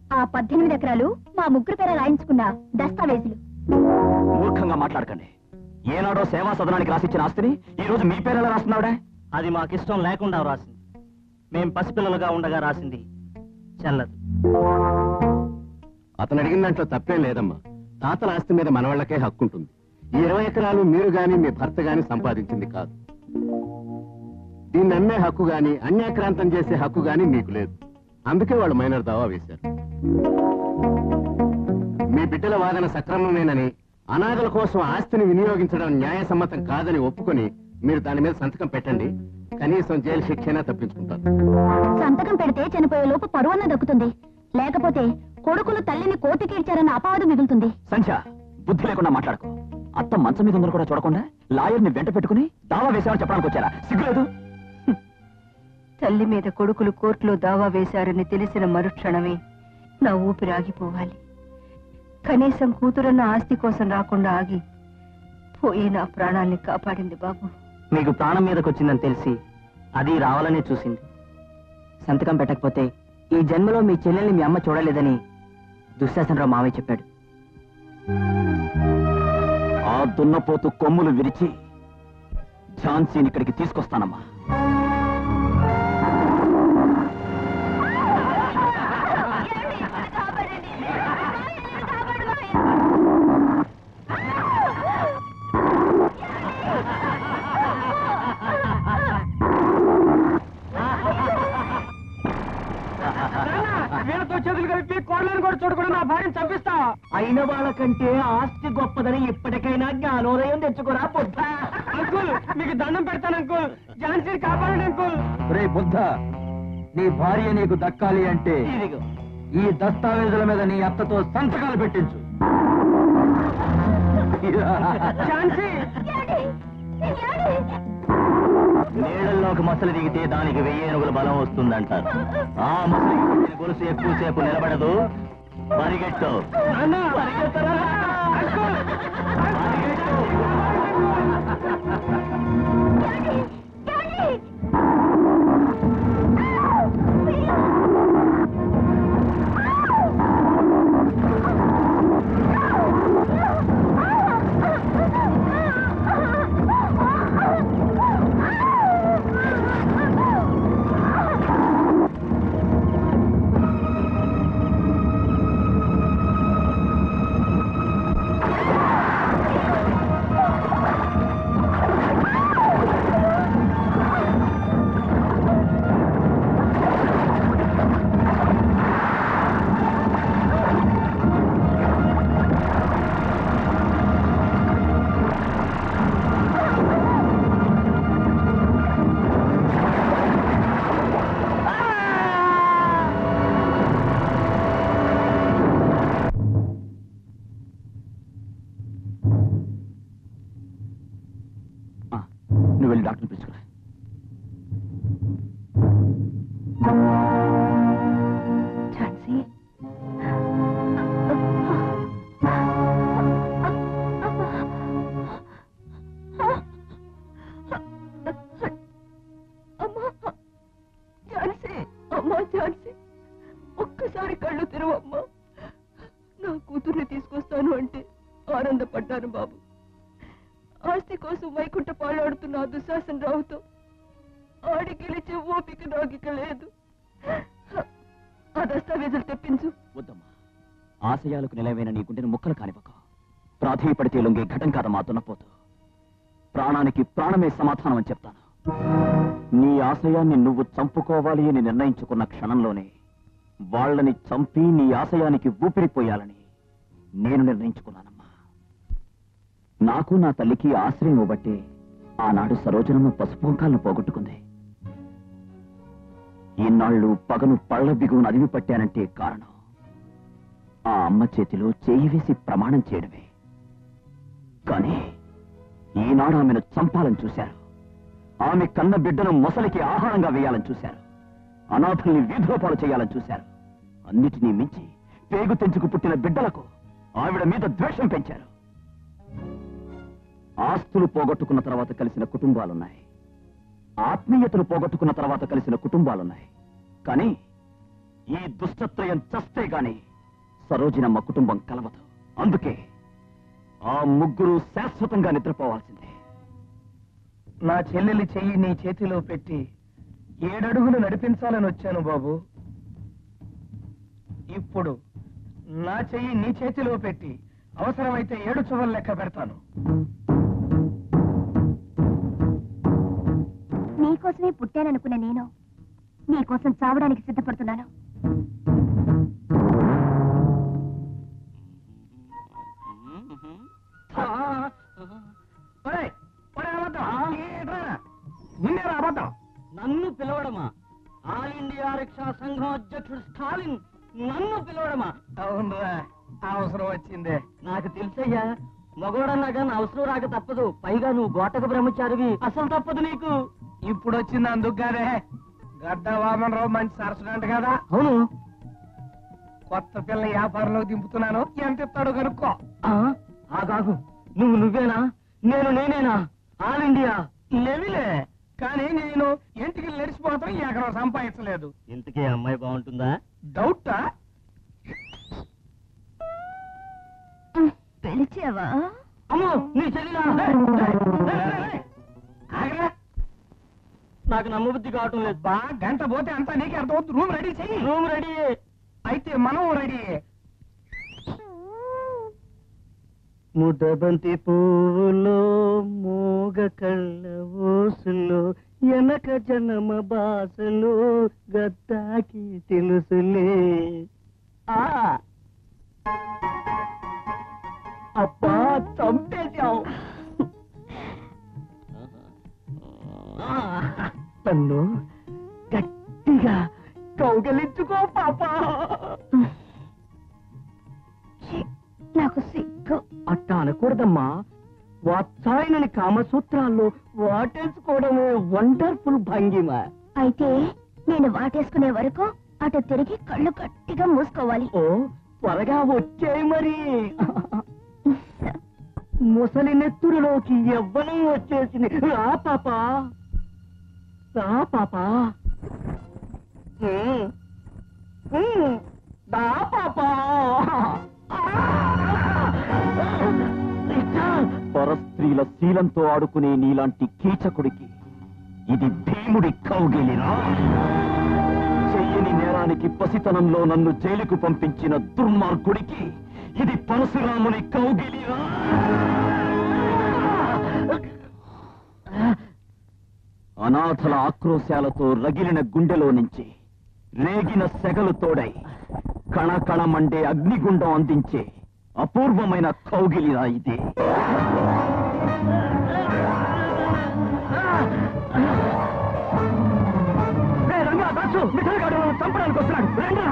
ఆ పద్దెనిమిది ఎకరాలు మా ముగ్గురు పేర రాయించుకున్న దస్తావేజులు మూర్ఖంగా మాట్లాడకండి ఏనాడో సేవా సదనానికి రాసిచ్చిన ఆస్తిని ఈ రోజు మీ పేరు ఎలా రాస్తున్నావుడా అది మాకిష్టం లేకుండా రాసింది మేం పసిపిల్లలుగా ఉండగా రాసింది చెల్లదు అతను అడిగిన దాంట్లో తప్పేం లేదమ్మా తాతల ఆస్తి మీద మనవాళ్లకే హక్కు ఉంటుంది ఈ ఇరవై ఎకరాలు మీరు గాని మీ భర్త గాని సంపాదించింది కాదు దీన్ని అమ్మే హక్కు గాని అన్యాక్రాంతం చేసే హక్కు గాని మీకు లేదు అందుకే వాళ్ళు మైనర్ దావా వేశారు మీ బిడ్డల వాదన సక్రమమేనని అనాథల కోసం ఆస్తిని వినియోగించడం న్యాయసమ్మతం కాదని ఒప్పుకొని మీరు దాని మీద సంతకం పెట్టండి కనీసం జైలు శిక్షైనా తప్పించుకుంటారు సంతకం పెడితే చనిపోయే లోపు పరువన్న దక్కుతుంది లేకపోతే కొడుకులు తల్లిని కోర్టుకి ఇచ్చారన్న అపవాదం మిగులుతుంది సంధ్య బుద్ధి లేకుండా మాట్లాడుకో అత్త మంచం మీద ఉందని కూడా చూడకుండా లాయర్ని వెంట పెట్టుకుని దావా వేసామని చెప్పడానికి వచ్చారా సిగ్గులేదు తల్లి మీద కొడుకులు కోర్టులో దావా వేశారని తెలిసిన మరుక్షణమే నా ఊపిరి ఆగిపోవాలి కనీసం కూతురన్న ఆస్తి కోసం రాకుండా ఆగి పోయి నా ప్రాణాల్ని కాపాడింది బాబు మీకు ప్రాణం మీదకి వచ్చిందని తెలిసి అది రావాలనే చూసింది సంతకం పెట్టకపోతే ఈ జన్మలో మీ చెల్లెల్ని మీ అమ్మ చూడలేదని దుశ్శాసనరావు మావయ్య చెప్పాడు ఆ దున్నపోతు కొమ్ములు విరిచి ఝాన్సీని ఇక్కడికి తీసుకొస్తానమ్మా వీళ్ళతో చేతులు కలిపి కోడలను కూడా చూడకుండా నా భార్యను చంపిస్తా అయిన వాళ్ళకంటే ఆస్తి గొప్పదని ఇప్పటికైనా జ్ఞానోదయం తెచ్చుకోరా బుద్ధ అంకుల్ మీకు దండం పెడతాను అంకుల్ ఝాన్సీని కాపాడండి అంకుల్ రే బుద్ధ నీ భార్య నీకు దక్కాలి అంటే ఇదిగో ఈ దస్తావేజుల మీద నీ అత్తతో సంతకాలు పెట్టించు ఝాన్సీ నీళ్ళల్లోకి మసలు దిగితే దానికి వెయ్యి ఏనుగుల బలం వస్తుందంటారు ఆ మసలికి పుట్టిన గొలుసు ఎక్కువసేపు నిలబడదు పరిగెట్టు నాన్న పరిగెత్తరా అంకుల్ ఆ, నువ్వు వెళ్ళి డాక్టర్ పిలుచుకురా ఝాన్సీ అమ్మా ఝాన్సీ అమ్మా ఝాన్సీ ఒక్కసారి కళ్ళు తెరవమ్మా నా కూతుర్ని తీసుకొస్తాను అంటే ఆనందపడ్డాను బాబు ఆస్తి కోసం వైకుంఠ పాలాడుతున్న ఆ దుశ్శాసన రావుతో ఆడి గెలిచే ఓపిక నాకిక లేదు ఆ దస్తావేజులు తెప్పించు వద్దమ్మా ఆశయాలకు నిలవైన నీ గుండెను ముక్కలు కానివ్వక ప్రాధేయపడితే లొంగే ఘటం కాదమ్మా దున్నపోతు ప్రాణానికి ప్రాణమే సమాధానం అని చెప్తాను నీ ఆశయాన్ని నువ్వు చంపుకోవాలి అని నిర్ణయించుకున్న క్షణంలోనే వాళ్ళని చంపి నీ ఆశయానికి ఊపిరిపోయాలని నేను నిర్ణయించుకున్నానమ్మా నాకు నా తల్లికి ఆశ్రయం ఇవ్వబట్టే ఆనాడు సరోజనమ్మ పసుపుంకాలను పోగొట్టుకుంది ఇన్నాళ్ళు పగను పళ్ళ బిగువును అదిమి పట్టానంటే కారణం ఆ అమ్మ చేతిలో చేయి వేసి ప్రమాణం చేయడమే కానీ ఈనాడు ఆమెను చంపాలని చూశారు ఆమె కన్న బిడ్డను మొసలికి ఆహారంగా వేయాలని చూశారు అనాథల్ని వీధిలో పాలు చేయాలని చూశారు అన్నిటినీ మించి పేగు తెంచుకు పుట్టిన బిడ్డలకు ఆవిడ మీద ద్వేషం పెంచారు ఆస్తులు పోగొట్టుకున్న తర్వాత కలిసిన కుటుంబాలున్నాయి ఆత్మీయతలు పోగొట్టుకున్న తర్వాత కలిసిన కుటుంబాలున్నాయి కానీ ఈ దుష్టత్రయం చస్తే గాని సరోజినమ్మ కుటుంబం కలవదు అందుకే ఆ ముగ్గురు శాశ్వతంగా నిద్రపోవాల్సిందే నా చెల్లెలి చెయ్యి నీ చేతిలో పెట్టి ఏడడుగులు నడిపించాలని వచ్చాను బాబు ఇప్పుడు నా చెయ్యి నీ చేతిలో పెట్టి అవసరమైతే ఏడు చువలు లెక్క పెడతాను నీకోసమే పుట్టాననుకున్న నేను నీకోసం చావడానికి సిద్ధపడుతున్నాను ఒరేయ్, ఒరేయ్ అబద్ధం. ఏంట్రా? నిన్నేరా అబద్ధం నన్ను పిలవడమా ఆల్ ఇండియా రిక్షా సంఘం అధ్యక్షుడు స్టాలిన్ నన్ను పిలవడమా అవునరా అవసరం వచ్చిందే నాకు తెలుసయ్యా మగోడన్నాగా నా అవసరం రాక తప్పదు పైగా నువ్వు గోటక బ్రహ్మచారివి అసలు తప్పదు నీకు ఇప్పుడు వచ్చింది అందుకు కాదే గడ్డ వామనరావు మంచి సరసడంట కదా అవును కొత్త పిల్ల వ్యాపారంలో దింపుతున్నాను ఎంత ఇస్తాడో కనుక్కో ఆ, ఆగాగు నువ్వు నువ్వేనా నేను నేనేనా ఆల్ ఇండియా లేవిలే కానీ నేను ఇంటికి లెడిసిపోతాం ఎకరం సంపాదించలేదు ఇంతకీ అమ్మాయి బాగుంటుందా డౌటా పిలిచావా అమ్మో నీ చెల్లిలా ఆగరా నాకు నమ్మబుద్ధి కావటం లేదు బా గంట పోతే అంతా నీకే అర్థమవుతుంది రూమ్ రెడీ చెయ్యి రూమ్ రెడీ అయితే మనం రెడీ ముదబంతి పువ్వులో మోగ కళ్ళ ఊసులో ఎనక జనమ బాసలో గద్దాకి తెలుసులే ఆ అబ్బా చంపేశావు నన్ను గట్టిగా కౌగలించుకో పాపా ఛీ, నాకు సిగ్గు అట్టా అనకూడదమ్మా వాత్సాయనని కామసూత్రాల్లో వాటేసుకోవడమే వండర్ఫుల్ భంగిమ అయితే నేను వాటేసుకునే వరకు అటు తిరిగి కళ్ళు గట్టిగా మూసుకోవాలి ఓ త్వరగా వచ్చేయి మరి ముసలి నెత్తురులోకి ఎవ్వనం వచ్చేసింది రా పాపా రా పాపా ఉమ్. ఉమ్. రా పాపా పరస్త్రీల శీలంతో ఆడుకునే నీలాంటి కీచకుడికి ఇది భీముడి కౌగిలిరా చెయ్యని నేరానికి పసితనంలో నన్ను జైలుకు పంపించిన దుర్మార్గుడికి ఇది పరశురాముని కౌగిలిరా అనాథల ఆక్రోశాలతో రగిలిన గుండెలో నుంచి రేగిన సెగలు తోడై కణకణమండే అగ్నిగుండం అందించే అపూర్వమైన కౌగిలిరా ఇది చంపడానికి వస్తున్నాడు రండిరా.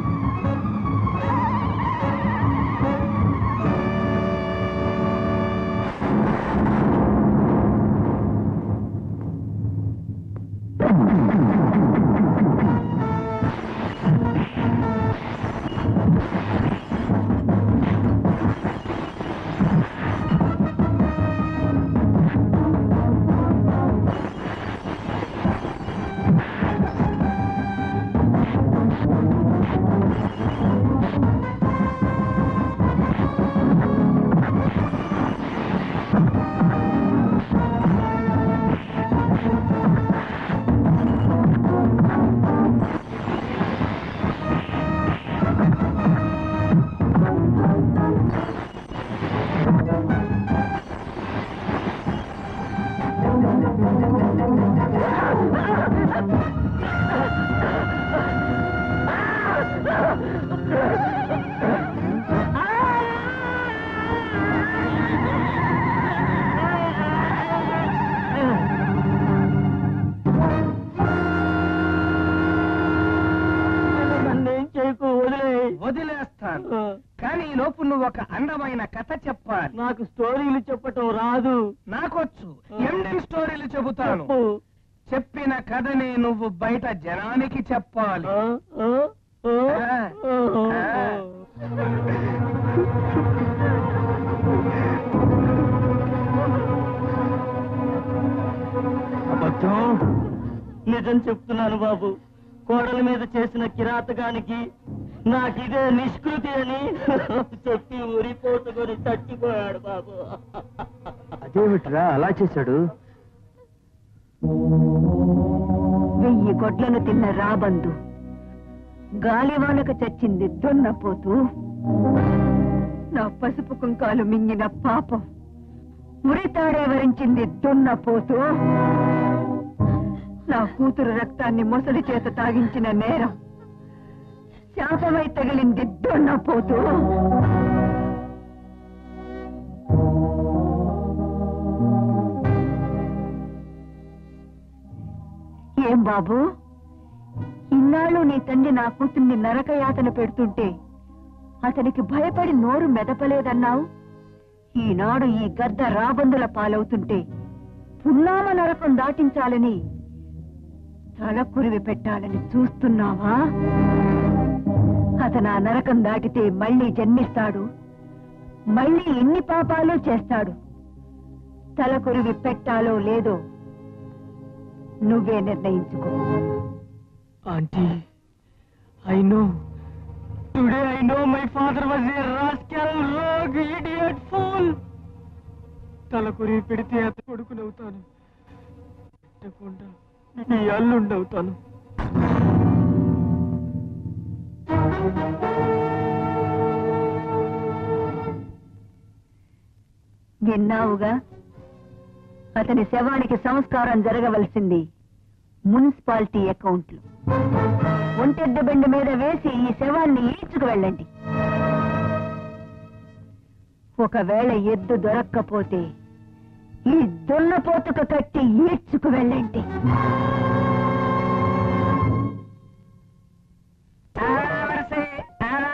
నన్నేం చేయకు వదిలే వదిలేస్తాను కానీ ఈ లోపు నువ్వు ఒక అందమైన కథ చెప్పాలి నాకు స్టోరీలు చెప్పటం రాదు నాకొచ్చు ఎండిన్ స్టోరీలు చెబుతాను చెప్పు. చెప్పిన కథని నువ్వు బయట జనానికి చెప్పాలి ఆ, ఆ, ఆ, ఆ, ఆ. అబద్ధం నిజం చెప్తున్నాను బాబు కోడల మీద చేసిన కిరాతకానికి నాకిదే నిష్కృతి అని చెప్పి ఉరిపోసుకొని చచ్చిపోయాడు బాబు అదేమిట్రా అలా చేశాడు వెయ్యి గొడ్లను తిన్న రాబందు గాలివానకు చచ్చింది దున్నపోతూ నా పసుపు కుంకాలు మింగిన పాపం ఉరితాడే వరించింది దున్నపోతూ నా కూతురు రక్తాన్ని మొసలి చేత తాగించిన నేరం శాపమై తగిలింది దున్నపోతూ ఏం బాబు ఇన్నాళ్ళు నీ తండ్రి నా కూతుర్ని నరకయాతన పెడుతుంటే అతనికి భయపడి నోరు మెదపలేదన్నావు ఈనాడు ఈ గద్ద రాబందుల పాలవుతుంటే పున్నామ నరకం దాటించాలని తల కురివి పెట్టాలని చూస్తున్నావా అతను ఆ నరకం దాటితే మళ్ళీ జన్మిస్తాడు మళ్ళీ ఎన్ని పాపాలు చేస్తాడు తల కురివి పెట్టాలో లేదో నువ్వే నిర్ణయించుకో aunty I know today I know my father was a rascal rogue idiot fool తలకొరి పెడితే అతను కొడుకునవుతాను పెట్టకుండా నీ అల్లుండవుతాను విన్నావుగా అతని శవానికి సంస్కారం జరగవలసింది మున్సిపాలిటీ అకౌంట్లు ఒంటెద్ద బండి మీద వేసి ఈ శవాన్ని ఈడ్చుకు వెళ్ళండి ఒకవేళ ఎద్దు దొరక్కపోతే ఈ దున్నపోతుకు కట్టి ఈడ్చుకు వెళ్ళండి ఆ